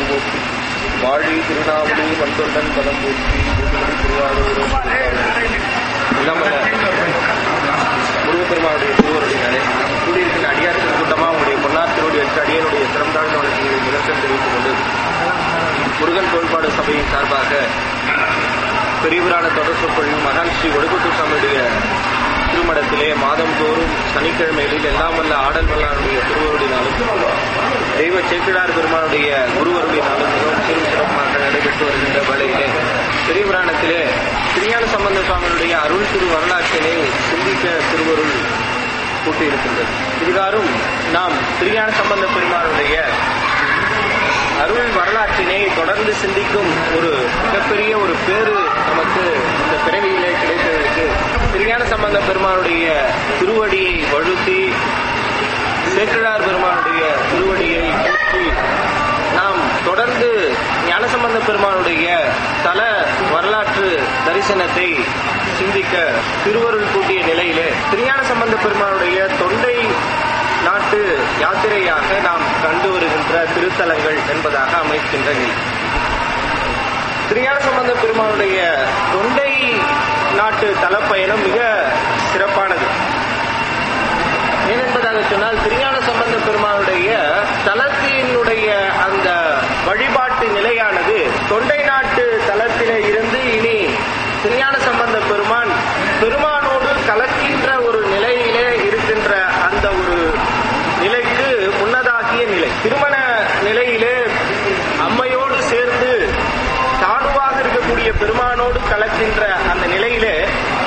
திருத்தாள் போற்றி வாழி திருநாவலி பண்தொண்டன் பதம் போற்றி திருமணி திருவாரூர் இல்லாமல் முருகப்பெருமானுடைய திருவருடையினாலே கூடியிருக்கிற அடியார்கள் கூட்டமாக உங்களுடைய பொன்னாத்திரோடு எட்டு அடியனுடைய சிறந்தாழ்ந்த வளர்ச்சியை நிலத்தம் தெரிவித்துக் கொண்டு முருகன் கோட்பாடு சபையின் சார்பாக பெரியவரான தொடர் சொற்பொழிவு மகான் ஸ்ரீ ஒடுக்குத்தூர் சாமியுடைய திருமணத்திலே மாதந்தோறும் சனிக்கிழமைகளில் எல்லாம் வல்ல ஆடல் வல்லாருடைய திருவருடினாலும் தெய்வ சேக்கிழார் பெருமானுடைய குருவருடினாலும் மிகவும் சிறு சிறப்பாக நடைபெற்று வருகின்ற வேளையிலே பெரியபுராணத்திலே திருஞான சம்பந்த சுவாமியுடைய அருள் திரு வரலாற்றினை சிந்திக்க திருவருள் கூட்டியிருக்கின்றது இதுகாரும் நாம் திருஞான சம்பந்த பெருமானுடைய அருள் வரலாற்றினை தொடர்ந்து சிந்திக்கும் ஒரு மிகப்பெரிய ஒரு பேரு நமக்கு இந்த பிறவியிலே கிடைத்ததற்கு திருஞான சம்பந்த பெருமானுடைய திருவடியை வழுத்தி சேக்கிழார் பெருமானுடைய திருவடியை போற்றி நாம் தொடர்ந்து ஞானசம்பந்த பெருமானுடைய தல வரலாற்று தரிசனத்தை சிந்திக்க திருவருள் கூட்டிய நிலையிலே திருஞான சம்பந்த பெருமானுடைய தொண்டை நாட்டு யாத்திரையாக நாம் கண்டு வருகின்ற திருத்தலங்கள் என்பதாக அமைக்கின்ற நிலை திருஞான சம்பந்த பெருமானுடைய தொண்டை நாட்டு தலப்பயணம் மிக சிறப்பானது ஏனென்பதாக சொன்னால் திருஞான சம்பந்த பெருமானுடைய தலத்தினுடைய அந்த வழிபாட்டு நிலையானது தொண்டை நாட்டு தலத்திலே இருந்து இனி திருஞான சம்பந்த பெருமான் பெருமானோடு கலக்கின்ற ஒரு நிலையிலே இருக்கின்ற அந்த ஒரு நிலைக்கு முன்னதாகிய நிலை திருமண நிலையிலே அம்மையோடு சேர்ந்து தானுவாக இருக்கக்கூடிய பெருமானோடு கலக்கின்ற அந்த நிலையிலே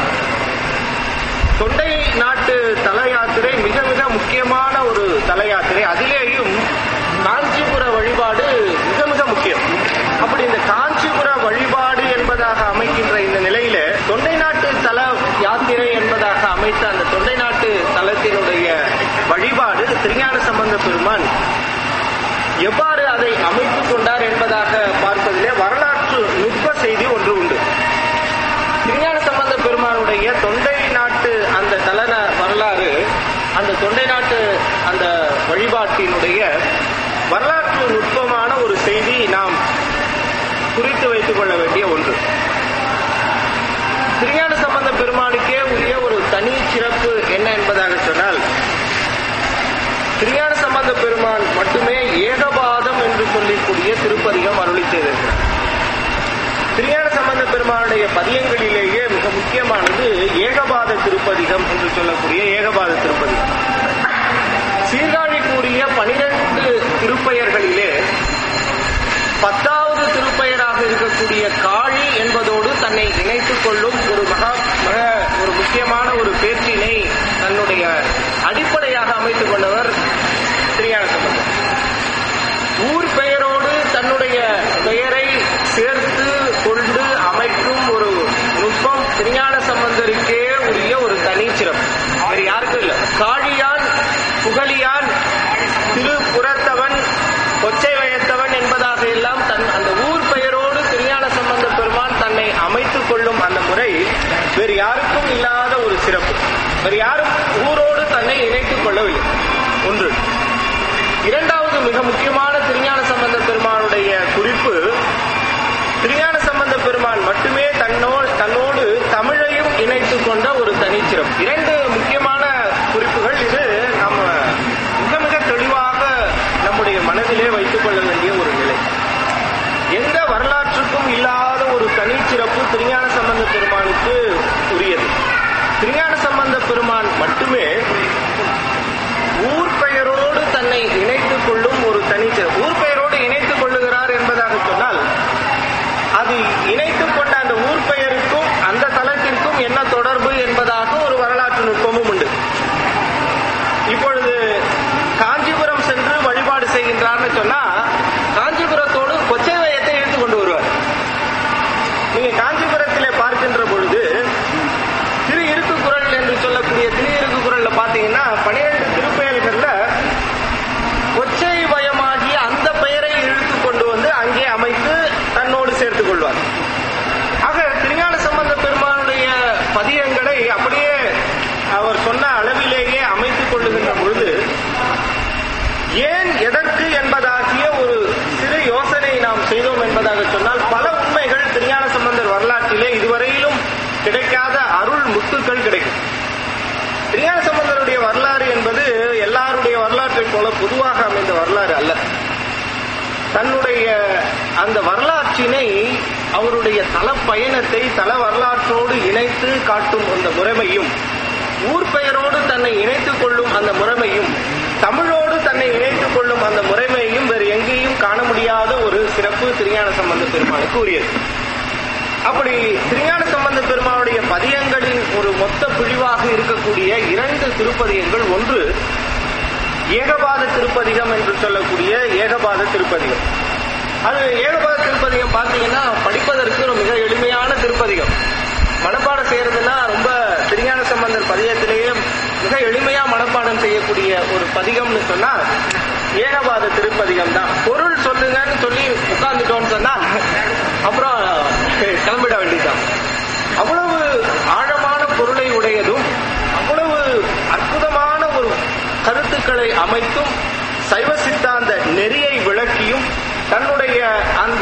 தொண்டை நாட்டு தல யாத்திரை மிக மிக முக்கியமான ஒரு தல யாத்திரை அதிலேயும் காஞ்சிபுர வழிபாடு மிக மிக முக்கியம் அப்படி இந்த காஞ்சிபுர வழிபாடு என்பதாக அமைக்கின்ற இந்த நிலையில தொண்டை நாட்டு தல யாத்திரை என்பதாக அமைத்த அந்த தொண்டை நாட்டு தலத்தினுடைய வழிபாடு திருஞான சம்பந்த பெருமான் எவ்வாறு அதை அமைத்துக் கொண்டார் என்பதாக பார்ப்பதிலே வரலாற்று நுட்ப செய்தி ஒன்று உண்டு திருஞான சம்பந்த பெருமானுடைய தொண்டை நாட்டு அந்த தலன வரலாறு அந்த தொண்டை நாட்டு அந்த வழிபாட்டினுடைய வரலாற்று நுட்பமான ஒரு செய்தி நாம் குறித்து வைத்துக் கொள்ள வேண்டிய ஒன்று திருஞான சம்பந்த பெருமானுக்கே உரிய ஒரு தனி சிறப்பு என்ன என்பதாக சொன்னால் திருஞான சம்பந்த பெருமான் மட்டுமே ஏகபாதம் என்று சொல்லிக்கூடிய திருப்பதிகம் அருளி செய்திருக்கிறார் திருஞான சம்பந்த பெருமானுடைய பதியங்களிலேயே மிக முக்கியமானது ஏகபாத திருப்பதிகம் என்று சொல்லக்கூடிய ஏகபாத திருப்பதிகம் சீர்காழி கூறிய பனிரெண்டு திருப்பெயர்களிலே பத்தாவது திருப்பெயராக இருக்கக்கூடிய காழி என்பதோடு தன்னை இணைத்துக் கொள்ளும் ஒரு மகா மக ஒரு முக்கியமான ஒரு பேச்சினை தன்னுடைய அடிப்படையாக அமைத்துக் கொண்டவர் திருஞான சம்பந்தர் ஊர் பெயரோடு தன்னுடைய பெயரை சேர்த்து கொண்டு அமைக்கும் ஒரு நுட்பம் திருஞான சம்பந்தருக்கே உரிய ஒரு தனி சிறப்பு வேறு யாருக்கும் இல்லை காழியான் புகழியான் திருப்புறத்தவன் கொச்சை வயத்தவன் என்பதாக எல்லாம் தன் அந்த ஊர் பெயரோடு திருஞான சம்பந்த பெருமான் தன்னை அமைத்துக் கொள்ளும் அந்த முறை வேறு யாருக்கும் இல்லாத ஒரு சிறப்பு வேறு யாரும் ஊரோடு தன்னை இணைத்துக் கொள்ளவில்லை ஒன்று இரண்டாவது மிக முக்கியமான திருஞான சம்பந்த பெருமானுடைய குறிப்பு திருஞான சம்பந்த பெருமான் மட்டுமே தன்னோடு தன்னோடு தமிழையும் இணைத்துக் கொண்ட ஒரு தனிச்சிறப்பு இரண்டு முக்கியமான குறிப்புகள் இது நம்ம மிக மிக தெளிவாக நம்முடைய மனதிலே வைத்துக் கொள்ள வேண்டிய ஒரு நிலை எந்த வரலாற்றுக்கும் இல்லாத ஒரு தனிச்சிறப்பு திருஞான சம்பந்த பெருமானுக்கு உரியது திருஞான சம்பந்த பெருமான் மட்டுமே ஊர் பெயரோடு தன்னை இணைத்துக் கொள்ளும் ஒரு தனிச்சிறப்பு ஊர் பெயரோடு இணைத்துக் கொள்ளுகிறார் என்பதாக சொன்னால் அது இணைத்துக் கொண்ட அந்த ஊர் பெயருக்கும் அந்த தலத்திற்கும் என்ன தொடர்பு என்பதாக ஒரு வரலாற்று நுட்பமும் உண்டு இப்பொழுது காஞ்சிபுரம் சென்று வழிபாடு செய்கின்றார்னு சொன்னா காஞ்சிபுரத்தோடு கொச்சை வயத்தை இழுத்து கொண்டு வருவார் நீங்க காஞ்சிபுரத்திலே பார்க்கின்ற செய்தோம் என்பதாக சொன்னால் பல உண்மைகள் திருஞான சம்பந்தர் வரலாற்றிலே இதுவரையிலும் கிடைக்காத அருள் முத்துக்கள் கிடைக்கும் திருஞான சம்பந்தருடைய வரலாறு என்பது எல்லாருடைய வரலாற்றை போல பொதுவாக அமைந்த வரலாறு அல்ல தன்னுடைய அந்த வரலாற்றினை அவருடைய தல பயணத்தை தல வரலாற்றோடு இணைத்து காட்டும் அந்த முறைமையும் ஊர் பெயரோடு தன்னை இணைத்துக் கொள்ளும் அந்த முறைமையும் தமிழோடு தன்னை இணைத்துக் கொள்ளும் அந்த முறைமையும் வேறு எங்கேயும் காண முடியாத ஒரு சிறப்பு திருஞான சம்பந்த பெருமானுக்கு உரியது அப்படி திருஞான சம்பந்த பெருமானுடைய பதியங்களின் ஒரு மொத்த பிழிவாக இருக்கக்கூடிய இரண்டு திருப்பதியங்கள் ஒன்று ஏகபாத திருப்பதிகம் என்று சொல்லக்கூடிய ஏகபாத திருப்பதிகம் அது ஏகபாத திருப்பதிகம் பார்த்தீங்கன்னா படிப்பதற்கு ஒரு மிக எளிமையான திருப்பதிகம் மனப்பாடம் செய்யறதுன்னா ரொம்ப திருஞான சம்பந்தர் பதியத்திலேயே மிக எளிமையா மனப்பாடம் செய்யக்கூடிய ஒரு பதிகம்னு சொன்னா ஏகபாத திருப்பதிகம் தான் பொருள் சொல்லுங்கன்னு சொல்லி உட்கார்ந்துட்டோம்னு சொன்னா அப்புறம் கிளம்பிட வேண்டியதுதான் அவ்வளவு ஆழமான பொருளை உடையதும் அவ்வளவு அற்புதமான ஒரு கருத்துக்களை அமைத்தும் சைவ சித்தாந்த நெறியை விளக்கியும் தன்னுடைய அந்த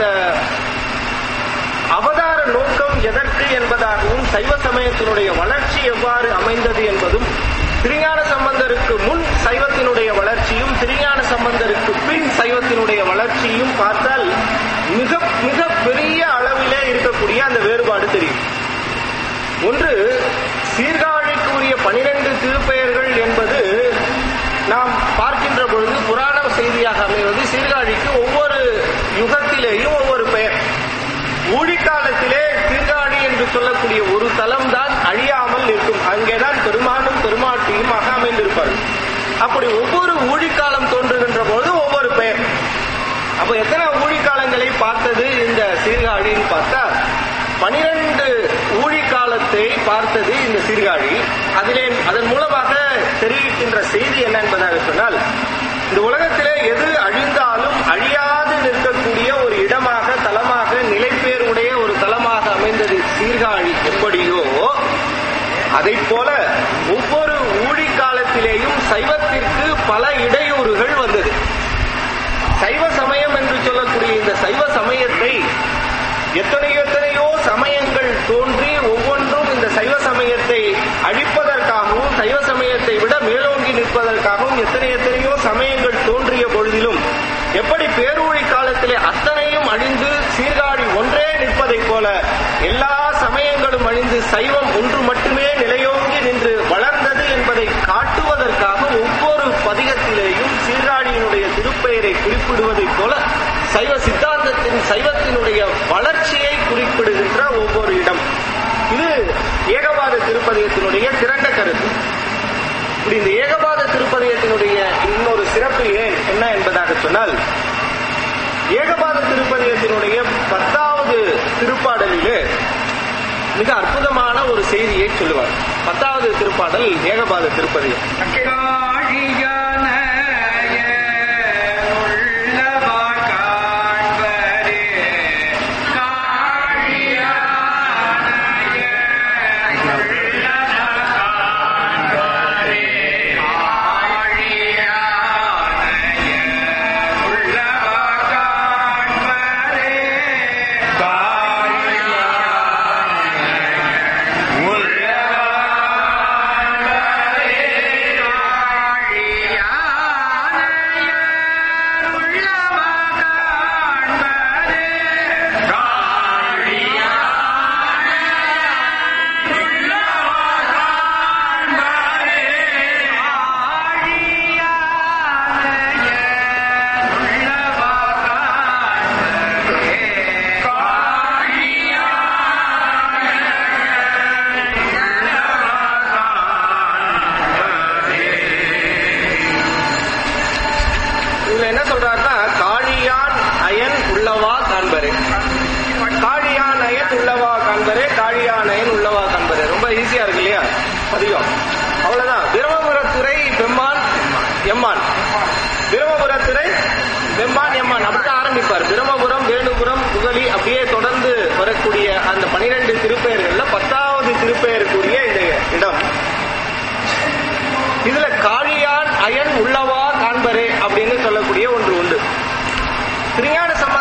அவதார நோக்கம் எதற்கு என்பதாகவும் சைவ சமயத்தினுடைய வளர்ச்சி எவ்வாறு அமைந்தது என்பதும் திருஞான சம்பந்தருக்கு முன் சைவத்தினுடைய வளர்ச்சியும் திருஞான சம்பந்தருக்கு பின் சைவத்தினுடைய வளர்ச்சியும் பார்த்தால் மிக மிக பெரிய அளவிலே இருக்கக்கூடிய அந்த வேறுபாடு தெரியும் ஒன்று சீர்காழிக்கு உரிய பனிரெண்டு திருப்பெயர்கள் என்பது நாம் பார்க்கின்ற பொழுது புராண செய்தியாக அமைவது சீர்காழிக்கு ஒவ்வொரு யுகத்திலேயும் ஒவ்வொரு பெயர் ஊழிக்காலத்திலே சீர்காழி என்று சொல்லக்கூடிய ஒரு தலம் தான் அழியாமல் நிற்கும் அங்கேதான் பெருமானும் பெருமாட்டியுமாக அமைந்திருப்பார்கள் அப்படி ஒவ்வொரு ஊழிக்காலம் தோன்றுகின்ற பொழுது ஒவ்வொரு பெயர் அப்ப எத்தனை ஊழிக்காலங்களை பார்த்தது இந்த சீர்காழின்னு பார்த்தா பனிரெண்டு ஊழிக்காலத்தை பார்த்தது இந்த சீர்காழி அதிலே அதன் மூலமாக தெரிவிக்கின்ற செய்தி என்ன என்பதாக சொன்னால் இந்த உலகத்திலே எது அழிந்தாலும் அழியாது நிற்கக்கூடிய ஒரு இடமாக தலமாக நிலைப்பேர் உடைய ஒரு தலமாக அமைந்தது சீர்காழி எப்படியோ அதை போல ஒவ்வொரு ஊழிக்காலத்திலேயும் சைவத்திற்கு பல இடையூறுகள் வந்தது சைவ சமயம் என்று சொல்லக்கூடிய இந்த சைவ சமயத்தை எத்தனையோ எத்தனையோ சமயங்கள் தோன்றி ஒவ்வொன்றும் இந்த சைவ சமயத்தை அழிப்பதற்காகவும் சைவ சமயத்தை விட மேலோங்கி நிற்பதற்காகவும் எத்தனை எத்தனையோ சமயங்கள் தோன்றிய பொழுதிலும் எப்படி பேரூழி காலத்திலே அத்தனையும் அழிந்து சீர்காழி ஒன்றே நிற்பதைப் போல எல்லா சமயங்களும் அழிந்து சைவம் ஒன்று மட்டுமே நிலையோங்கி நின்று வளர்ந்தது என்பதை காட்டுவதற்காக ஒவ்வொரு பதிகத்திலேயும் சீர்காழியினுடைய திருப்பெயரை குறிப்பிடுவதைப் போல சைவ சித்தாந்தத்தின் சைவத்தினுடைய வளர்ச்சியை குறிப்பிடுகின்ற ஒவ்வொரு இடம் இது ஏகபாத திருப்பதிகத்தினுடைய திரண்ட கருத்து இப்படி இந்த ஏகபாத திருப்பதிகத்தினுடைய இன்னொரு சிறப்பு ஏன் என்ன என்பதாக சொன்னால் ஏகபாத திருப்பதிகத்தினுடைய பத்தாவது திருப்பாடலிலே மிக அற்புதமான ஒரு செய்தியை சொல்லுவார் பத்தாவது திருப்பாடல் ஏகபாத திருப்பதிகம் காழியா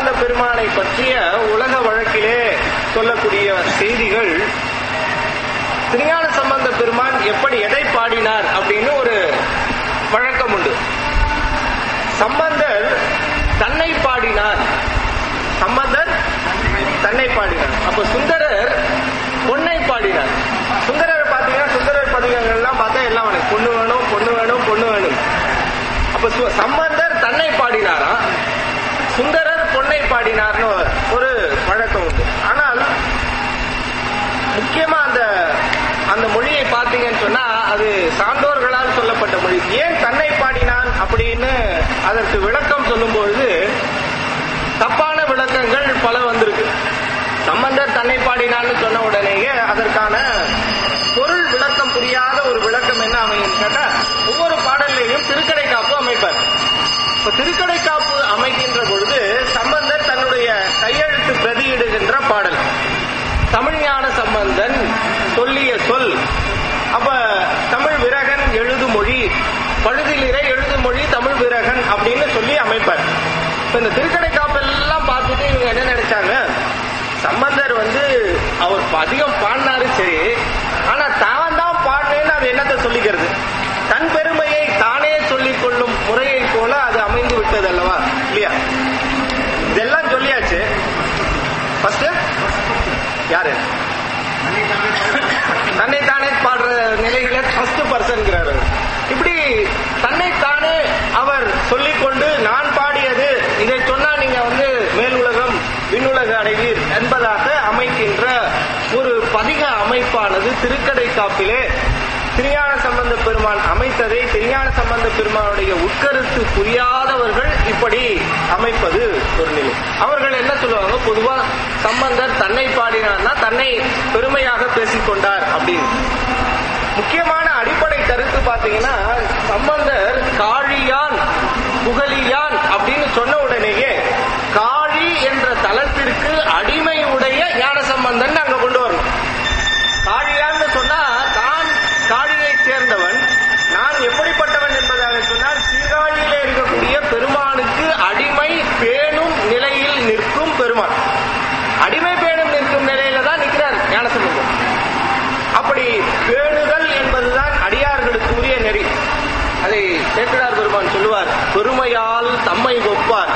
சம்பந்த பெருமானை பற்றிய உலக வழக்கிலே சொல்லக்கூடிய செய்திகள் திருஞான சம்பந்த பெருமான் எப்படி எதை பாடினார் அப்படின்னு ஒரு வழக்கம் உண்டு சம்பந்தர் தன்னை பாடினார் சம்பந்தர் தன்னை பாடினார் அப்ப சுந்தரர் பொன்னை பாடினார் சுந்தரர் பாத்தீங்கன்னா சுந்தரர் பதிகங்கள்லாம் பார்த்தா எல்லாம் வேணும் பொண்ணு வேணும் பொண்ணு வேணும் பொண்ணு வேணும் அப்ப சு- சம்பந்தர் தன்னை பாடினாரா சுந்தரர் பொன்னை பாடினார்னு ஒரு வழக்கம் உண்டு ஆனால் முக்கியமா அந்த அந்த மொழியை பார்த்தீங்கன்னு சொன்னா அது சான்றோர்களால் சொல்லப்பட்ட மொழி ஏன் தன்னை பாடினான் அப்படின்னு அதற்கு விளக்கம் சொல்லும்பொழுது தப்பான விளக்கங்கள் பல வந்திருக்கு சம்பந்தர் தன்னை பாடினான்னு சொன்ன உடனேயே அதற்கான பொருள் விளக்கம் புரியாத ஒரு விளக்கம் என்ன அமையும் கேட்டா ஒவ்வொரு பாடல்லையும் திருக்கடை காப்பு அமைப்பார் இப்ப திருக்கடை காப்பு அமைக்கின்ற பொழுது சம்பந்தர் தன்னுடைய கையெழுத்து பிரதியிடுகின்ற பாடல் தமிழ்ஞான சம்பந்தன் சொல்லிய சொல் அப்ப தமிழ் விரகன் எழுது மொழி பழுதிலிரை எழுது மொழி தமிழ் விரகன் அப்படின்னு சொல்லி அமைப்பார் இப்ப இந்த திருக்கடை காப்பெல்லாம் பார்த்துட்டு இவங்க என்ன நினைச்சாங்க சம்பந்தர் வந்து அவர் அதிகம் பாடினாரு சரி ஆனா தான் தான் பாடினேன்னு அது என்னத்தை சொல்லிக்கிறது தன் பெருமையை தானே சொல்லிக் கொள்ளும் முறையை போல அது அமைந்து விட்டது அல்லவா இல்லையா இதெல்லாம் சொல்லியாச்சு ஃபர்ஸ்ட் யாரு தன்னைத்தானே பாடுற நிலையில ஃபர்ஸ்ட் பர்சன்கிறாரு இப்படி தன்னைத்தானே அவர் சொல்லிக்கொண்டு நான் பாடியது இதை சொன்னா நீங்க வந்து மேல் உலகம் விண்ணுலக அடைவீர் என்பதாக அமைக்கின்ற ஒரு பதிக அமைப்பானது திருக்கடை காப்பிலே திருஞான சம்பந்த பெருமான் அமைத்ததை திருஞான சம்பந்த பெருமானுடைய உட்கருத்து புரியாதவர்கள் இப்படி அமைப்பது ஒரு நிலை அவர்கள் என்ன சொல்லுவாங்க பொதுவா சம்பந்தர் தன்னை பாடினார்னா தன்னை பெருமையாக பேசிக்கொண்டார் அப்படின்னு முக்கியமான அடிப்படை கருத்து பாத்தீங்கன்னா சம்பந்தர் காழியான் புகழியான் அப்படின்னு சொன்ன உடனேயே காழி என்ற தலத்திற்கு அடிமை உடைய ஞான சம்பந்தன் அங்க கொண்டு வரணும் காழியான்னு சொன்னா தான் காழியை சேர்ந்தவன் நான் எப்படிப்பட்டவன் என்பதாக சொன்னால் சீர்காழியிலே இருக்கக்கூடிய பெருமானுக்கு அடிமை பேணும் நிலையில் நிற்கும் பெருமான் அடிமை பேணும் நிற்கும் நிலையில தான் நிற்கிறார் ஞானசம்பந்தம் அப்படி பேணுதல் என்பதுதான் அடியார்களுக்கு உரிய நெறி அதை சேக்கிடார் பெருமான் சொல்லுவார் பெருமையால் தம்மை ஒப்பார்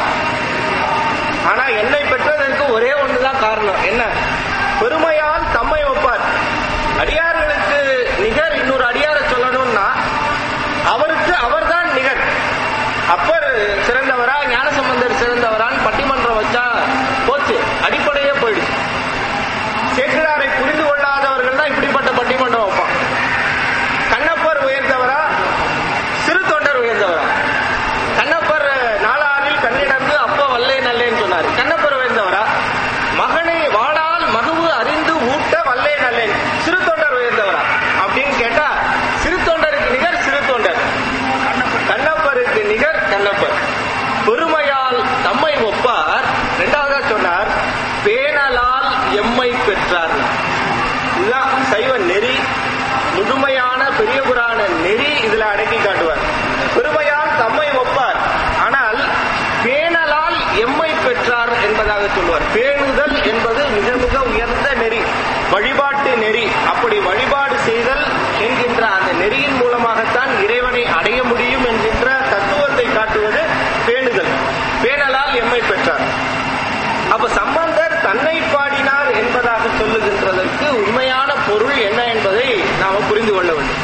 ஆனா என்னை பெற்றதற்கு ஒரே ஒண்ணுதான் காரணம் என்ன பெருமையால் தம்மை ஒப்பார் அடியார்களுக்கு நிகர் இன்னொரு அடியாரை சொல்லணும்னா அவருக்கு அவர்தான் நிகர் அப்பர் சிறந்தவரா ஞானசம்பந்தர் சிறந்தவரான்னு பட்டிமன்றம் வச்சா போச்சு அடிப்படையே போயிடுச்சு சேக்கிழாரை புரிந்து கொள்ளாதவர்கள் தான் இப்படிப்பட்ட பட்டிமன்றம் வைப்பான் கண்ணப்பர் உயர்ந்தவரா சிறு தொண்டர் உயர்ந்தவரா கண்ணப்பர் நாளாரில் கண்ணிடந்து அப்ப வல்லே நல்லேன்னு சொன்னார் கண்ணப்பர் உயர்ந்தவரா மகனை வாழால் மகுவு அறிந்து ஊட்ட வல்லே நல்லேன் சிறு தொண்டர் உயர்ந்தவரா அப்படின்னு கேட்டா சிறு தொண்டருக்கு நிகர் சிறு தொண்டர் கண்ணப்பருக்கு நிகர் கண்ணப்பர் பெருமையால் தம்மை ஒப்பார் இரண்டாவதா சொன்னார் பேணலால் எம்மை பெற்றார் இதுதான் சைவ நெறி முழுமையான பெரிய புராண நெறி இதுல அடக்கி காட்டுவார் பெருமையால் தம்மை ஒப்பார் ஆனால் பேணலால் எம்மை பெற்றார் என்பதாக சொல்வார் பேணுதல் என்பது மிக மிக உயர்ந்த நெறி வழிபாட்டு நெறி அப்படி வழிபாடு செய்தல் என்கின்ற அந்த நெறியின் மூலமாகத்தான் இறைவனை அடைய முடியும் என்கின்ற தத்துவத்தை காட்டுவது பேணுதல் பேணலால் எம்மை பெற்றார் அப்ப சம்பந்தர் தன்னை பாடினார் என்பதாக சொல்லுகின்றதற்கு உண்மையான பொருள் என்ன என்பதை நாம புரிந்து கொள்ள வேண்டும்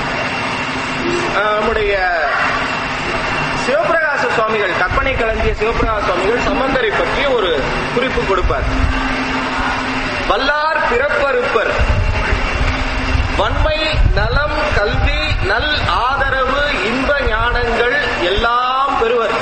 ஆஹ் நம்முடைய சிவபிரகாச சுவாமிகள் கற்பனை கலந்திய சிவபிரகாச சுவாமிகள் சம்பந்தரை பற்றி ஒரு குறிப்பு கொடுப்பார் வல்லார் பிறப்பறுப்பர் வன்மை நலம் கல்வி நல் ஆதரவு இன்ப ஞானங்கள் எல்லாம் பெறுவர்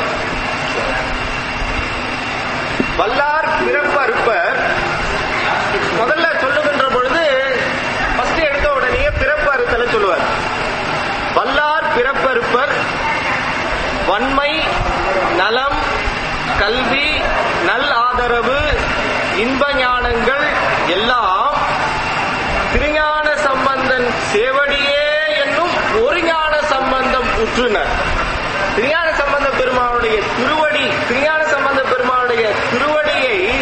வல்லார் பிறப்பறுப்பர் முதல்ல சொல்லுகின்ற பொழுது ஃபர்ஸ்ட் எடுத்த உடனே பிறப்பு அறுத்தல சொல்லுவார் வல்லார் பிறப்பறுப்பர் வன்மை நலம் கல்வி நல் ஆதரவு இன்ப ஞானங்கள் எல்லாம் திருஞான சம்பந்தன் சேவடியே என்னும் ஒரு ஞான சம்பந்தம் உற்றுனர் திருஞான சம்பந்த பெருமானுடைய திருவடி திருஞான சம்பந்த பெருமானுடைய திருவடி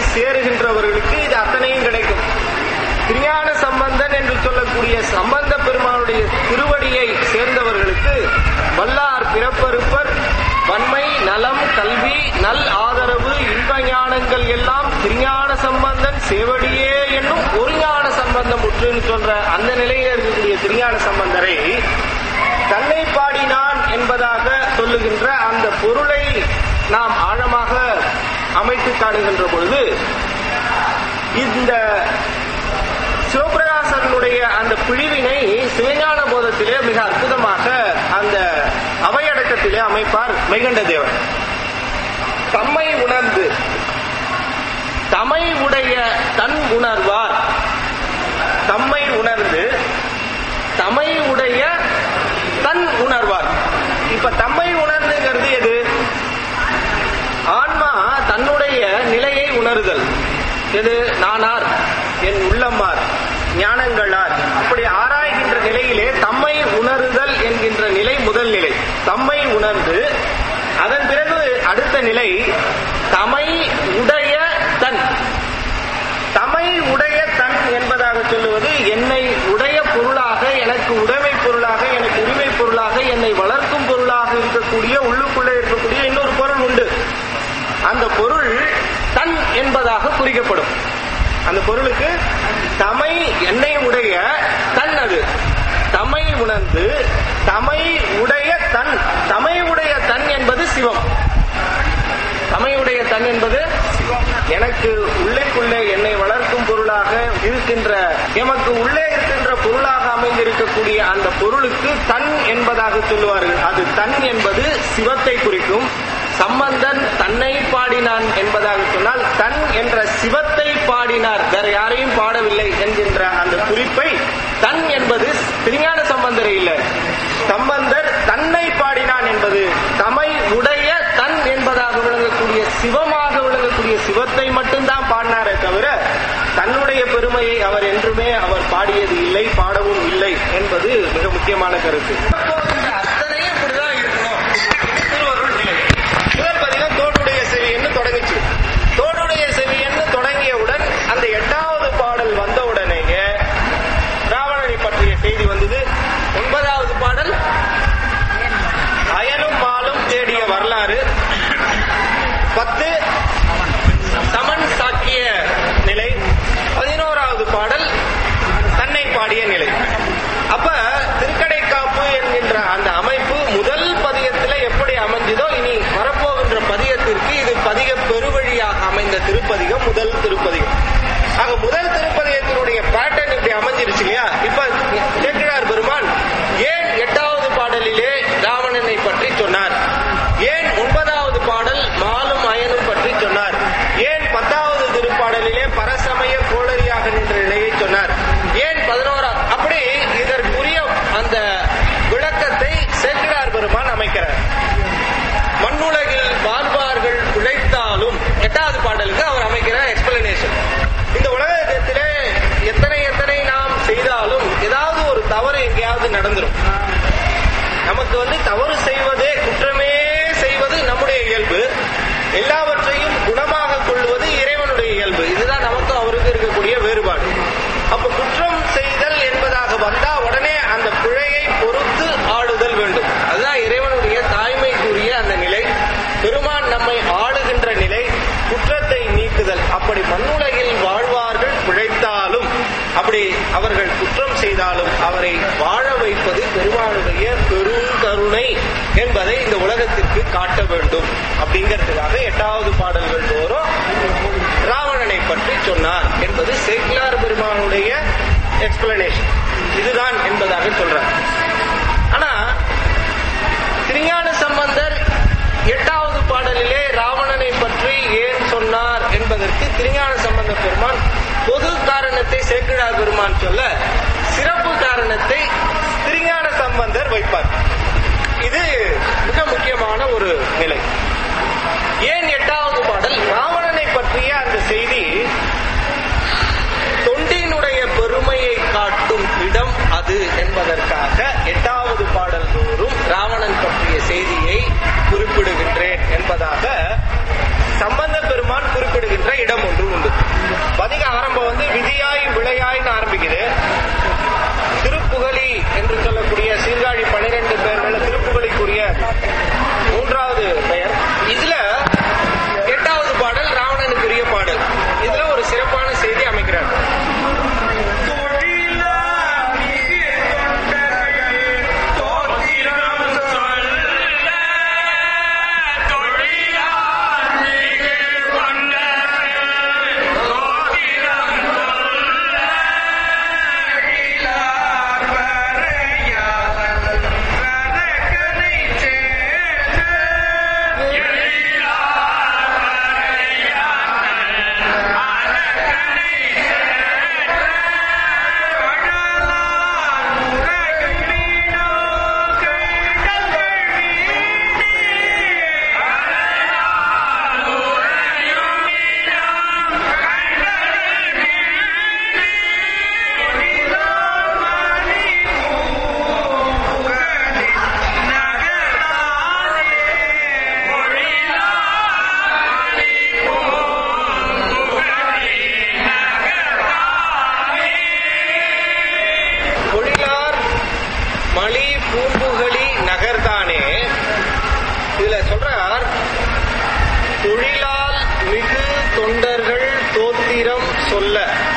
சேருகின்றவர்களுக்கு இது அத்தனையும் கிடைக்கும் திருஞான சம்பந்தன் என்று சொல்லக்கூடிய சம்பந்த பெருமானுடைய திருவடியை சேர்ந்தவர்களுக்கு வல்லார் பிறப்பறுப்பர் வன்மை நலம் கல்வி நல் ஆதரவு இன்ப ஞானங்கள் எல்லாம் திருஞான சம்பந்தன் சேவடியே என்னும் ஒரு ஞான சம்பந்தம் உற்றுன்னு சொல்ற அந்த நிலையில இருக்கக்கூடிய திருஞான சம்பந்தரை தன்னை பாடினான் என்பதாக சொல்லுகின்ற அந்த பொருளை நாம் ஆழமாக அமைத்து காணுகின்ற பொழுது இந்த சிவபிரகாசனுடைய அந்த பிழிவினை சிவஞான போதத்திலே மிக அற்புதமாக அந்த அவையடக்கத்திலே அமைப்பார் மெய்கண்ட தேவர் தம்மை உணர்ந்து தமை உடைய தன் உணர்வார் தம்மை உணர்ந்து தமை உடைய தன் உணர்வார் இப்ப தம்மை உணர்ந்துங்கிறது எது ஆன்மா தன்னுடைய நிலையை உணருதல் எது நானார் என் உள்ளமார் ஞானங்களார் அப்படி ஆராய்கின்ற நிலையிலே தம்மை உணருதல் என்கின்ற நிலை முதல் நிலை தம்மை உணர்ந்து அதன் பிறகு அடுத்த நிலை தமை உடைய தன் தமை உடைய தன் என்பதாக சொல்லுவது என்னை உடைய பொருளாக எனக்கு உடைமை பொருளாக எனக்கு உரிமை பொருளாக என்னை வளர்க்கும் பொருளாக இருக்கக்கூடிய உள்ளுக்குள்ளே இருக்கக்கூடிய இன்னொரு பொருள் உண்டு அந்த பொருள் தன் என்பதாக குறிக்கப்படும் அந்த பொருளுக்கு தமை என்னை உடைய தன் அது தமை உணர்ந்து தமை உடைய தன் தமை உடைய தன் என்பது சிவம் தமையுடைய தன் என்பது எனக்கு உள்ளேக்குள்ளே என்னை வளர்க்கும் பொருளாக இருக்கின்ற எமக்கு உள்ளே இருக்கின்ற பொருளாக அமைந்திருக்கக்கூடிய அந்த பொருளுக்கு தன் என்பதாக சொல்லுவார்கள் அது தன் என்பது சிவத்தை குறிக்கும் சம்பந்தன் தன்னை பாடினான் என்பதாக சொன்னால் தன் என்ற சிவத்தை பாடினார் வேற யாரையும் பாடவில்லை என்கின்ற அந்த குறிப்பை தன் என்பது திருஞான சம்பந்தரே இல்லை சம்பந்தர் தன்னை பாடினான் என்பது தமை உடைய தன் என்பதாக விளங்கக்கூடிய சிவமாக விளங்கக்கூடிய சிவத்தை மட்டும்தான் பாடினாரே தவிர தன்னுடைய பெருமையை அவர் என்றுமே அவர் பாடியது இல்லை பாடவும் இல்லை என்பது மிக முக்கியமான கருத்து அத்தனையும் இப்படிதான் இருக்கணும் திருவருள் நிலை முதல் பதிகம் தோடுடைய செவியன்னு தொடங்குச்சு தோடுடைய செவியன்னு தொடங்கியவுடன் அந்த எட்டாவது பாடல் வந்த உடனேயே ராவணனை பற்றிய செய்தி வந்தது ஒன்பதாவது பாடல் அயனும் மாலும் தேடிய வரலாறு பத்து சமன் சாக்கிய நிலை பதினோராவது பாடல் தன்னை பாடிய நிலை அப்ப திருக்கடைக்காப்பு என்கின்ற அந்த அமைப்பு முதல் பதிகத்துல எப்படி அமைஞ்சதோ இனி வரப்போகின்ற பதிகத்திற்கு இது பதிக பெருவழியாக அமைந்த திருப்பதிகம் முதல் திருப்பதிகம் ஆக முதல் திருப்பதிகத்தினுடைய பேட்டர்ன் இப்படி அமைஞ்சிருச்சு இல்லையா இப்ப சேக்கிழார் பெருமான் ஏன் எட்டாவது பாடலிலே ராவணனை பற்றி சொன்னார் ஏன் ஒன்பதாவது பாடல் மாலும் அயனும் பற்றி சொன்னார் ஏன் பத்தாவது திருப்பாடலிலே பரசமய கோளரியாக நின்ற நிலையை சொன்னார் ஏன் பதினோரா அப்படி இதற்குரிய அந்த விளக்கத்தை சேக்கிழார் பெருமான் அமைக்கிறார் மண்ணுலகில் வாழ்வார்கள் உழைத்தாலும் எட்டாவது பாடலுக்கு அவர் அமைக்கிற எக்ஸ்பிளனேஷன் இந்த உலகத்திலே எத்தனை எத்தனை நாம் செய்தாலும் ஏதாவது ஒரு தவறு எங்கேயாவது நடந்துரும் நமக்கு வந்து தவறு செய்வதே குற்றமே செய்வது நம்முடைய இயல்பு எல்லாவற்றையும் குணமாக கொள்வது இறைவனுடைய இயல்பு இதுதான் நமக்கு அவருக்கு இருக்கக்கூடிய வேறுபாடு அப்ப குற்றம் செய்தல் என்பதாக வந்தா உடனே அந்த பிழையை பொறுத்து ஆளுதல் வேண்டும் அதுதான் இறைவனுடைய தாய்மைக்குரிய அந்த நிலை பெருமான் நம்மை ஆளுகின்ற நிலை குற்றத்தை நீக்குதல் அப்படி மண்ணுலகில் வாழ்வார்கள் பிழைத்தாலும் அப்படி அவர்கள் குற்றம் செய்தாலும் அவரை வாழ வைப்பது பெருமானுடைய பெரும் கருணை என்பதை இந்த உலகத்திற்கு காட்ட வேண்டும் அப்படிங்கிறதுக்காக எட்டாவது பாடல்கள் தோறும் ராவணனை பற்றி சொன்னார் என்பது சேக்கிலார் பெருமானுடைய எக்ஸ்பிளனேஷன் இதுதான் என்பதாக சொல்றார் ஆனா திருஞான சம்பந்தர் எட்டாவது பாடலிலே ராவணனை பற்றி ஏன் சொன்னார் என்பதற்கு திருஞான சம்பந்த பெருமான் பொது காரணத்தை சேக்கிழார் பெருமான் சொல்ல சிறப்பு காரணத்தை திருஞான சம்பந்தர் வைப்பார் இது மிக முக்கியமான ஒரு நிலை ஏன் எட்டாவது பாடல் ராவணனை பற்றிய அந்த செய்தி தொண்டினுடைய பெருமையை காட்டும் இடம் அது என்பதற்காக எட்டாவது பாடல் தோறும் ராவணன் பற்றிய செய்தியை குறிப்பிடுகின்றேன் என்பதாக சம்பந்த பெருமான் குறிப்பிடுகின்ற இடம் ஒன்று உண்டு சொல்ல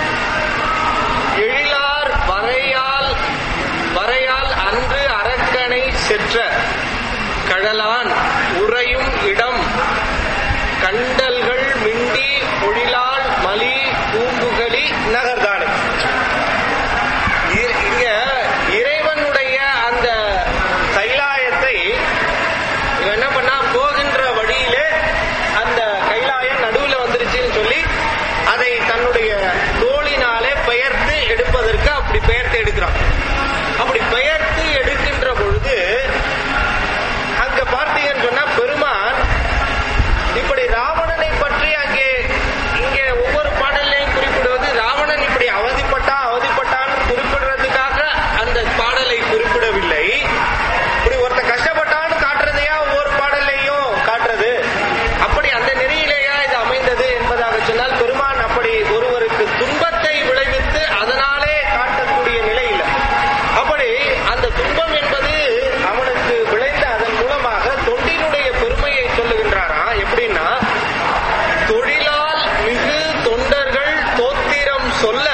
எழிலார் வரையால் வரையால் அன்று அரக்கனை செற்ற கழலான் உறையும் இடம் கண்டல்கள் மிண்டி பொழிலால் மலி பூம்புகலி நகர்தானே இ- இங்க இறைவனுடைய அந்த கைலாயத்தை இவன் என்ன பண்ணா போகின்ற வழியிலே அந்த கைலாயம் நடுவுல வந்துருச்சுன்னு சொல்லி அதை தன்னுடைய தோளினாலே பெயர்த்து எடுப்பதற்கு அப்படி பெயர்த்து எடுக்கிறான் அப்படி பெயர்த்து எடுக்கின்ற பொழுது அங்க பார்த்தீங்கன்னு சொன்னா பெருமான் இப்படி ராவணனை பற்றி அங்கே இங்கே ஒவ்வொரு பாடல்லையும் குறிப்பிடுவது ராவணன் இப்படி அவதிப்பட்டான் அவதிப்பட்டான்னு குறிப்பிடுறதுக்காக அந்த பாடலை குறிப்பிடவில்லை இப்படி ஒருத்தன் கஷ்டப்பட்டான்னு காட்டுறதையா ஒவ்வொரு பாடல்லையும் காட்டுறது அப்படி அந்த நெறியிலேயா இது அமைந்தது என்பதாக சொன்னால் பெருமான் அப்படி ஒருவருக்கு துன்பத்தை விளைவித்து அதனாலே காட்டக்கூடிய நிலை இல்லை அப்படி அந்த துன்பம் என்பது அவனுக்கு விளைந்த அதன் மூலமாக தொண்டினுடைய பெருமையை சொல்லுகின்றாரா எப்படின்னா தொழிலால் மிகு தொண்டர்கள் தோத்திரம் சொல்ல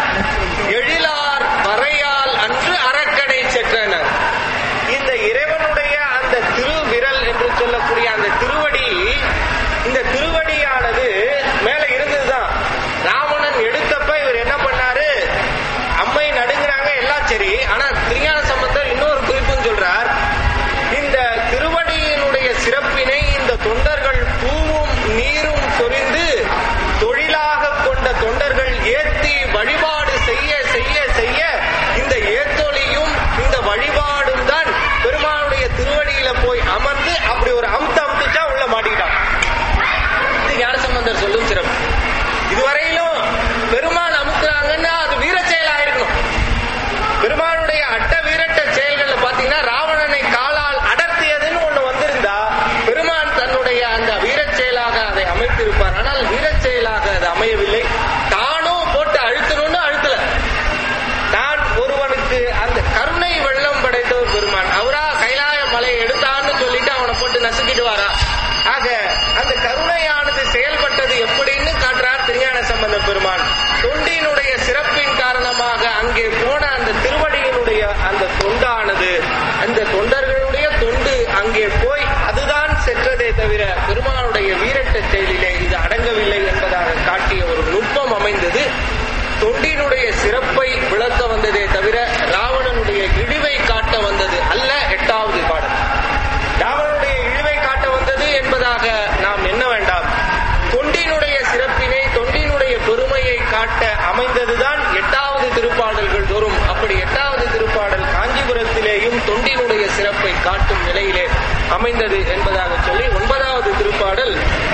எழிலார் வரையால் அன்று அரக்கனை சென்றனர் இந்த இறைவனுடைய அந்த திருவிரல் என்று சொல்லக்கூடிய அந்த திருவடி இந்த திருவடியானது மேல இருந்ததுதான் ராவணன் எடுத்தப்ப இவர் என்ன பண்ணாரு அம்மை நடுங்குறாங்க எல்லாம் சரி ஆனா திருஞான சம்பந்தர் இன்னொரு குறிப்பும் சொல்றார் இந்த திருவடியினுடைய சிறப்பினை இந்த தொண்டர்கள் பூவும் நீரும் சொரிந்து தொழிலாக கொண்ட தொண்டர்கள் ஏத்தி வழிபாடு செய்ய செய்ய செய்ய இந்த ஏத்தொலியும் இந்த வழிபாடும் தான் பெருமானுடைய திருவடியில போய் அமர்ந்து அப்படி ஒரு அமுத்து அமுத்துச்சா உள்ள மாட்டிக்கிட்டான் இது ஞானசம்பந்தர் சொல்லும் சிறப்பு இதுவரையிலும் பெருமான் அமுக்குறாங்கன்னா அது வீர செயலா இருக்கணும் பெருமானுடைய அட்ட வீரட்ட செயல்கள்ல பாத்தீங்கன்னா ராவணனை காலால் அடர்த்தியதுன்னு ஒண்ணு வந்திருந்தா பெருமான் தன்னுடைய அந்த வீரச் செயலாக அதை அமைத்திருப்பார் ஆனால் வீரச் செயலாக அது அமையவில்லை தானும் போட்டு அழுத்தணும்னு அழுத்தல தான் ஒருவனுக்கு அந்த கருணை வெள்ளம் படைத்தவர் பெருமான் அவரா கைலாய மலையை எடுத்தான்னு சொல்லிட்டு அவனை போட்டு நசுக்கிடுவாரா ஆக அந்த கருணையானது செயல்பட்டது எப்படின்னு காட்டுறார் திருஞான சம்பந்த பெருமான் தொண்டினுடைய சிறப்பின் காரணமாக அங்கே போன அந்த திருவடியினுடைய அந்த தொண்டானது அந்த தொண்டர்களுடைய தொண்டு அங்கே போய் அதுதான் சென்றதே தவிர பெருமானுடைய வீரட்ட செயலிலே இது அடங்கவில்லை என்பதாக காட்டிய ஒரு நுட்பம் அமைந்தது தொண்டினுடைய சிறப்பை விளக்க வந்ததே தவிர ராவணனுடைய இழிவை காட்ட வந்தது அல்ல எட்டாவது பாடல் ராவணனுடைய இழிவை காட்ட வந்தது என்பதாக நாம் எண்ண வேண்டாம் தொண்டினுடைய சிறப்பினை தொண்டினுடைய பெருமையை காட்ட அமைந்ததுதான் எட்டாவது திருப்பாடல்கள் தோறும் அப்படி எட்டாவது திருப்பாடல் காஞ்சிபுரத்திலேயும் தொண்டினுடைய சிறப்பை காட்டும் நிலையிலே அமைந்தது என்பதாக சொல்லி ஒன்பதாவது திருப்பாடல்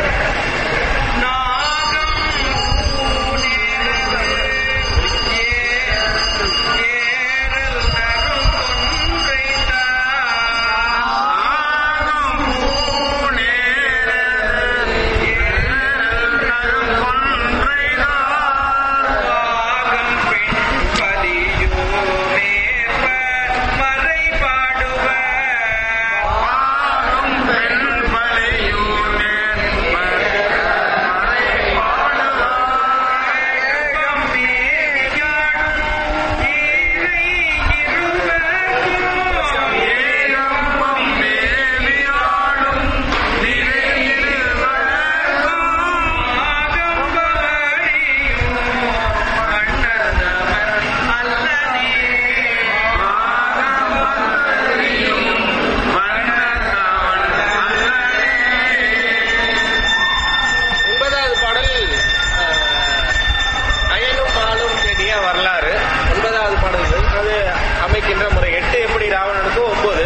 ஒன்பதாவது பாடல் அஹ், அயனும் பாலும் தேடிய வரலாறு ஒன்பதாவது பாடல்கள் அது அமைக்கின்ற முறை எட்டு எப்படி ராவணனுக்கு ஒன்பது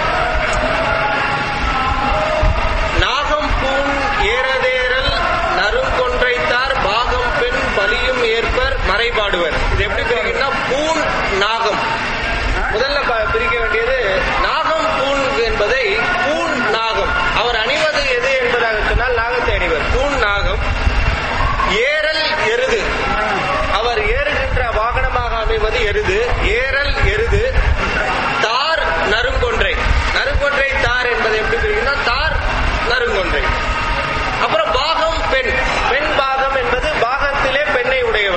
நாகம் பூண் ஏறதேறல் நறுங்கொன்றைத்தார் பாகம் பெண் பலியும் ஏற்பர் மறைபாடுவர் இது எப்படி பிரிக்கணும்னா பூண் நாகம் முதல்ல ப- பிரிக்க வேண்டியது நாகம் பூண் என்பதை பூண் நாகம் அவர் அணிவது எது என்பதாக சொன்னால் நாகத்தை அணிவர் பூண் நாகம் ஏறல் எருது அவர் ஏறுகின்ற வாகனமாக அமைவது எருது ஏறல் எருது தார் நறுங்கொன்றை நறுங்கொன்றை தார் என்பதை எப்படி பிரிக்கணும்னா தார் நறுங்கொன்றை அப்புறம் பாகம் பெண் பெண் பாகம் என்பது பாகத்திலே பெண்ணை உடைய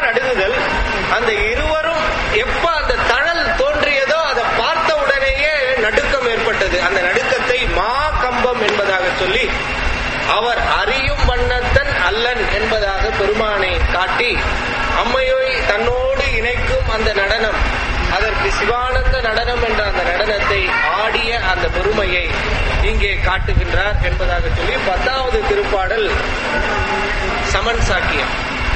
நடுங்குதல் அந்த இருவரும் எப்ப அந்த தழல் தோன்றியதோ அதை பார்த்த உடனேயே நடுக்கம் ஏற்பட்டது அந்த நடுக்கத்தை மா கம்பம் என்பதாக சொல்லி அவர் அறியும் வண்ணத்தன் அல்லன் என்பதாக பெருமானை காட்டி அம்மையை தன்னோடு இணைக்கும் அந்த நடனம் அதற்கு சிவானந்த நடனம் என்ற அந்த நடனத்தை ஆடிய அந்த பெருமையை இங்கே காட்டுகின்றார் என்பதாக சொல்லி பத்தாவது திருப்பாடல் சமன் சாக்கியம்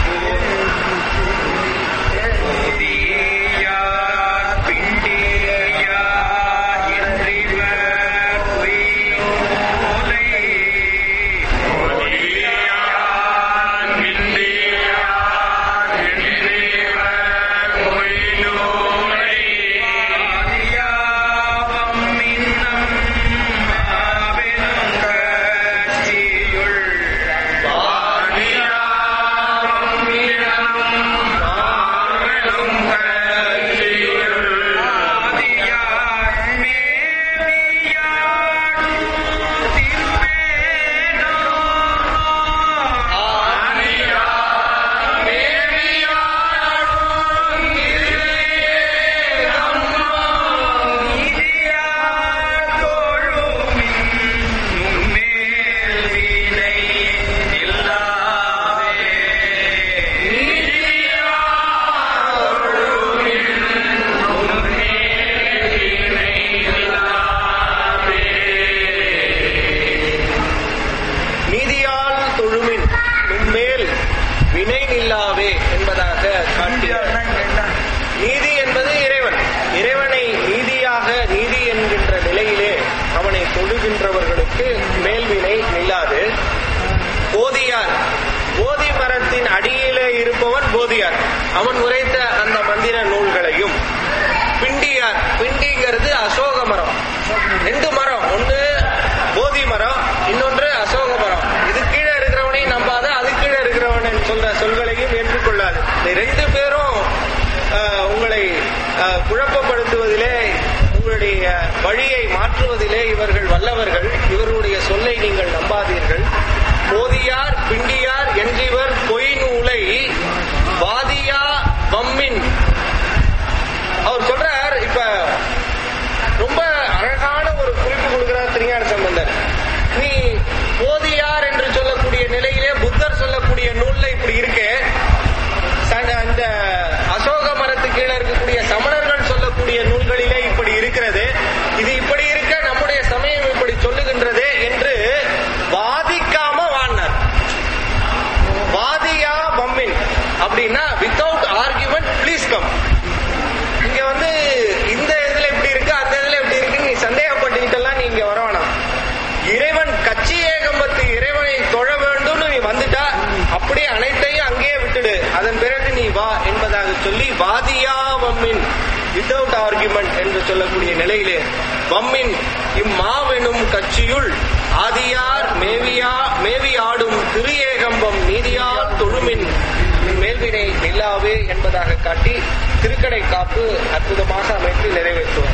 நீதியால் தொழுமின் உன்மேல் வினை நில்லாவே என்பதாக காட்டினார் நீதி என்பது இறைவன் இறைவனை நீதியாக நீதி என்கின்ற நிலையிலே அவனை தொழுகின்றவர்களுக்கு மேல்வினை நில்லாது போதியார் போதி மரத்தின் அடியிலே இருப்பவன் போதியார் அவன் உரைத்த அந்த மந்திர நூல்களையும் பிண்டியார் பிண்டிங்கிறது அசோக மரம் ரெண்டு மரம் ஒண்ணு போதி மரம் இன்னொன்று அசோக மரம் இது கீழே இருக்கிறவனையும் நம்பாத அது கீழே இருக்கிறவன் சொல்ற சொல்களையும் ஏற்றுக்கொள்ளாது இந்த ரெண்டு பேரும் ஆஹ், உங்களை ஆஹ், குழப்பப்படுத்துவதிலே உங்களுடைய வழியை மாற்றுவதிலே இவர்கள் வல்லவர்கள் இவருடைய சொல்லை நீங்கள் நம்பாதீர்கள் போதியார் பிண்டியார் என்றிவர் பொய் நூலை வாதியா வம்மின் அவர் சொல்றார் இப்ப ரொம்ப அழகான ஒரு குறிப்பு கொடுக்கிறார் திருஞான சம்பந்தர் நீ போதியார் என்று சொல்லக்கூடிய நிலையிலே புத்தர் சொல்லக்கூடிய நூல்ல இப்படி இருக்கே ச- அந்த அசோக மரத்து கீழே இருக்கக்கூடிய சமணர்கள் சொல்லக்கூடிய நூல்களிலே இப்படி இருக்கிறது இது இப்படி இருக்க நம்முடைய சமயம் இப்படி சொல்லுகின்றதே என்று வாதிக்காம வாழ்னார் வாதியா பம்மின் அப்படின்னா வித்தவுட் ஆர்குமெண்ட் ப்ளீஸ் கம் இங்க வந்து இந்த இதுல எப்படி இருக்கு அந்த இதுல எப்படி இருக்குன்னு நீ சந்தேகப்பட்டுக்கிட்டெல்லாம் நீ இங்க வர வேணாம் இறைவன் கட்சி ஏகம்பத்து இறைவனை தொழ வேண்டும்னு நீ வந்துட்டா அப்படியே அனைத்தையும் அங்கேயே விட்டுடு அதன் பிறகு நீ வா என்பதாக சொல்லி வாதியா வம்மின் வித்தவுட் ஆர்குமெண்ட் என்று சொல்லக்கூடிய நிலையிலே வம்மின் இம்மாவெனும் கட்சியுள் ஆதியார் மேவியா மேவி ஆடும் திரு ஏகம்பம் நீதியார் தொழுமின் மேல்வினை நில்லாவே என்பதாக காட்டி திருக்கடை காப்பு அற்புதமாக அமைத்து நிறைவேற்றுவார்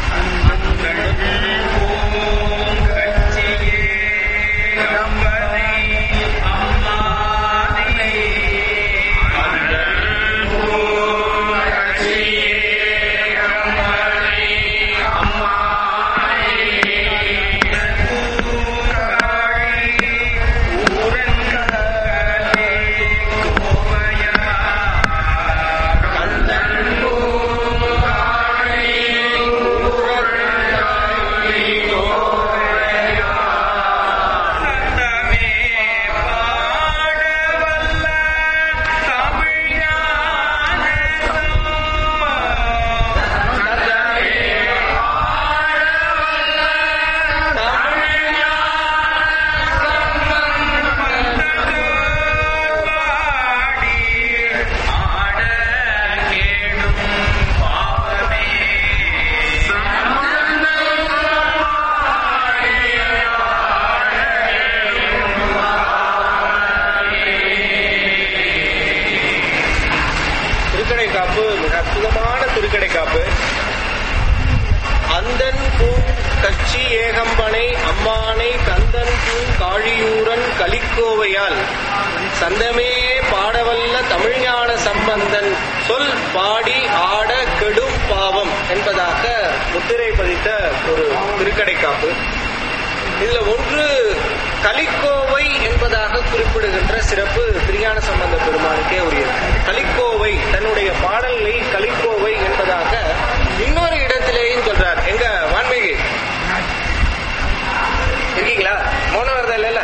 திருக்கடை காப்பு மிக அற்புதமான திருக்கடை காப்பு அந்தன் பூ கச்சி ஏகம்பனை அம்மானை கந்தன் பூ காழி ஆழியூரன் கலிக்கோவையால் சந்தமே பாடவல்ல தமிழ்ஞான சம்பந்தன் சொல் பாடி ஆட கெடும் பாவம் என்பதாக முத்திரை பதித்த ஒரு திருக்கடை காப்பு இதுல ஒன்று கலிக்கோவை என்பதாக குறிப்பிடுகின்ற சிறப்பு திருஞான சம்பந்த பெருமானுக்கே உரியது கலிக்கோவை தன்னுடைய பாடலை கலிக்கோவை என்பதாக இன்னொரு இடத்திலேயும் சொல்றார் எங்க வான்மீகி இருக்கீங்களா மௌனவரதம் இல்ல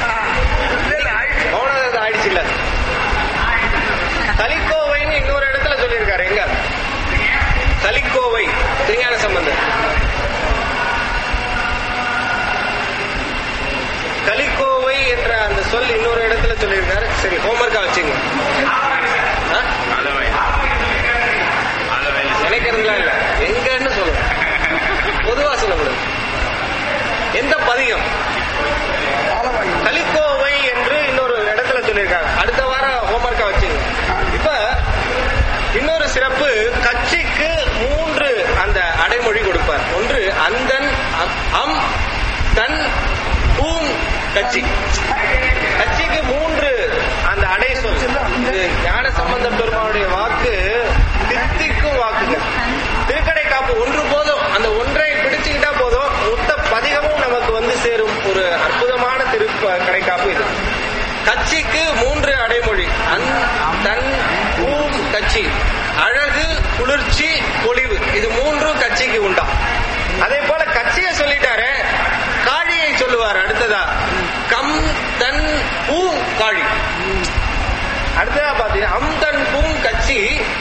மௌனவரதம் ஆயிடுச்சு இல்ல கலிக்கோவைன்னு இன்னொரு இடத்துல சொல்லியிருக்காரு எங்க கலிக்கோவை திருஞான சம்பந்தர் கலிக்கோவை என்ற அந்த சொல் இன்னொரு இடத்துல சொல்லியிருக்காரு சரி ஹோம்ஒர்க்கா வச்சுங்க ஆ? நினைக்கிறதுலாம் இல்ல எங்கன்னு சொல்லுங்க பொதுவா சொல்லக்கூடாது எந்த பதிகம் கலிக்கோவை என்று இன்னொரு இடத்துல சொல்லியிருக்காங்க அடுத்த வாரம் ஹோம்ஒர்க்கா வச்சுங்க இப்ப இன்னொரு சிறப்பு கட்சிக்கு மூன்று அந்த அடைமொழி கொடுப்பார் ஒன்று அந்தன் அம், அம் தன் பூம் கட்சி கட்சிக்கு மூன்று அந்த அடை சொல் இது ஞான சம்பந்த பெருமானுடைய வாக்கு தித்திக்கும் வாக்குங்க திருக்கடை காப்பு ஒன்று போதும் அந்த ஒன்றை பிடிச்சுக்கிட்டா போதும் மொத்த பதிகமும் நமக்கு வந்து சேரும் ஒரு அற்புதமான திருக்கடை காப்பு இது கட்சிக்கு மூன்று அடைமொழி அந் தன் பூம் கட்சி அழகு குளிர்ச்சி பொலிவு இது மூன்றும் கட்சிக்கு உண்டா அதே போல கட்சியை சொல்லிட்டாரு காழியை சொல்லுவார் அடுத்ததா கம் தன் பூ காழி அடுத்ததா பாத்தீங்கன்னா அம் தன் பூங் கட்சி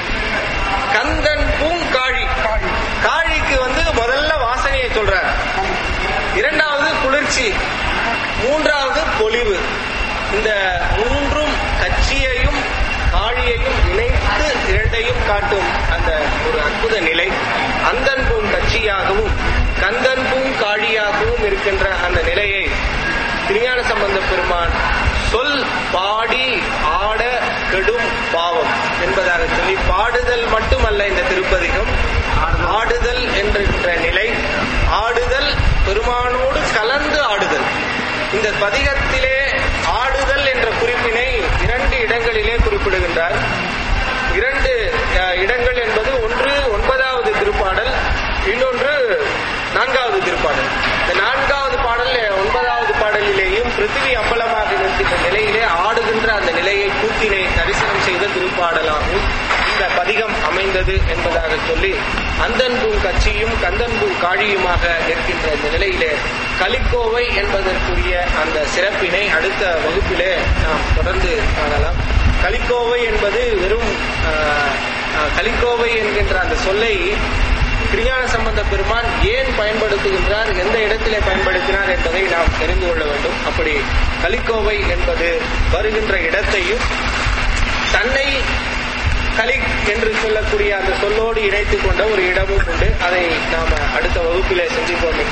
கந்தன் பூங் காழி காழிக்கு வந்து முதல்ல வாசனையை சொல்றார் இரண்டாவது குளிர்ச்சி மூன்றாவது பொலிவு இந்த மூன்றும் கட்சியையும் காழியையும் இணைத்து இரண்டையும் காட்டும் அந்த ஒரு அற்புத நிலை அந்தன் பூங் கட்சியாகவும் கந்தன் பூங் காழியாகவும் இருக்கின்ற அந்த நிலையை திருஞான சம்பந்த பெருமான் சொல் பாடி ஆட கெடும் பாவம் என்பதாக சொல்லி பாடுதல் மட்டுமல்ல இந்த திருப்பதிகம் ஆடுதல் என்கின்ற நிலை ஆடுதல் பெருமானோடு கலந்து ஆடுதல் இந்த பதிகத்திலே ஆடுதல் என்ற குறிப்பினை இரண்டு இடங்களிலே குறிப்பிடுகின்றார் இரண்டு அஹ், இடங்கள் என்பது ஒன்று ஒன்பதாவது திருப்பாடல் இன்னொன்று நான்காவது திருப்பாடல் இந்த நான்காவது பாடல் ஒன்பதாவது பாடலிலேயும் பிருத்திவி அம்பலமாக நிற்கின்ற நிலையிலே ஆடுகின்ற அந்த நிலையை கூத்தினை தரிசனம் செய்த திருப்பாடலாகவும் இந்த பதிகம் அமைந்தது என்பதாக சொல்லி அந்தன்பூ கட்சியும் கந்தன்பூ காழியுமாக நிற்கின்ற இந்த நிலையிலே கலிக்கோவை என்பதற்குரிய அந்த சிறப்பினை அடுத்த வகுப்பிலே நாம் தொடர்ந்து காணலாம் கலிக்கோவை என்பது வெறும் ஆஹ், ஆஹ், கலிக்கோவை என்கின்ற அந்த சொல்லை திருஞான சம்பந்த பெருமான் ஏன் பயன்படுத்துகின்றார் எந்த இடத்திலே பயன்படுத்தினார் என்பதை நாம் தெரிந்து கொள்ள வேண்டும் அப்படி கலிக்கோவை என்பது வருகின்ற இடத்தையும் தன்னை கலிக் என்று சொல்லக்கூடிய அந்த சொல்லோடு இணைத்துக் கொண்ட ஒரு இடமும் உண்டு அதை நாம அடுத்த வகுப்பிலே சிந்திப்போம்